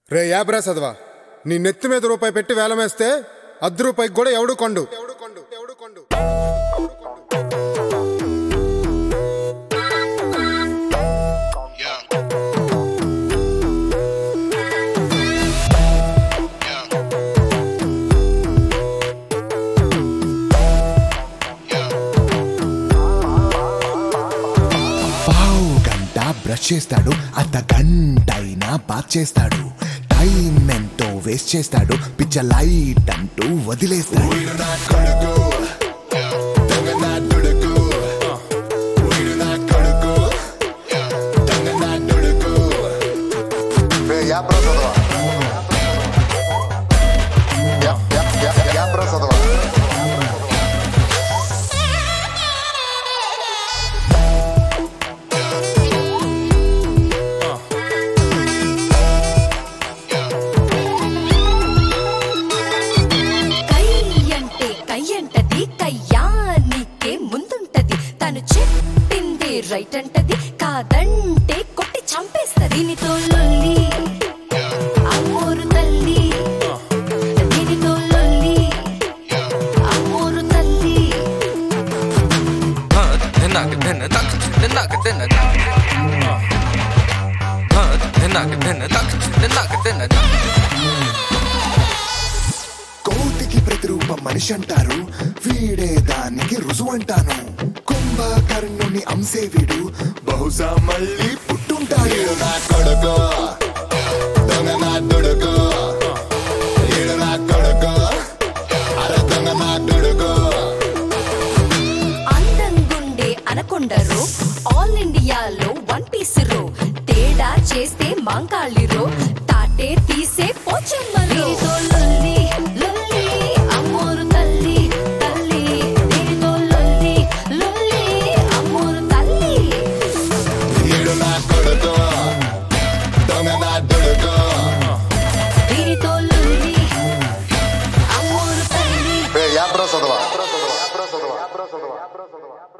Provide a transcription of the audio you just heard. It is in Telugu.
రే యాబ్రా చదవా నీ నెత్తి మీద రూపాయి పెట్టి వేలమేస్తే అర్ధ రూపాయికి కూడా ఎవడు కొండు ఎవడు కొండు ఎవడు కొండు Yeah. Yeah. Yeah. పావు గంట బ్రష్ చేస్తాడు అర్ధ గంట అయినా బాత్ చేస్తాడు టైం ఎంతో వేస్ట్ చేస్తాడు పిచ్చ లైట్ అంటూ వదిలేస్తాడు Ya prosodowa. Ya, ya, ya, ya, ya prosodowa. కై అంటే కై అంటది కయ్యానికే ముందుంటది తను చెప్పింది రైట్ అంటది కాదంటే కొట్టి చంపేస్తది దీనితో లొల్లి అమ్మోరు తల్లి దీనితో లొల్లి అమ్మోరు తల్లి కోతికి ప్రతిరూపం మనిషి అంటారు వీడే దానికి రుజువు అంటాను కుంభకర్ణుని అంశే వీడు బహుశా మళ్ళీ పుట్టుంటాడు నా కొడుకు దొంగ నా దుడుకు ఈడు నా కొడుకు అరే దొంగ నా దుడుకు అందంగుండే అనకొండరు ఆల్ ఇండియాలో వన్ పీస్ రో తేడా చేస్తే మాంకాళిరో తాటే తీసే పోచమ్మలో దీనితో లొల్లి లొల్లి అమ్మోరు తల్లి తల్లి దీనితో లొల్లి లొల్లి అమ్మోరు తల్లి ఈడు నా కొడుకు దొంగ నా దుడుకు దీనితో లొల్లి అమ్మోరు తల్లి Ya prosodowa. Ya prosodowa. Ya prosodowa. Ya prosodowa.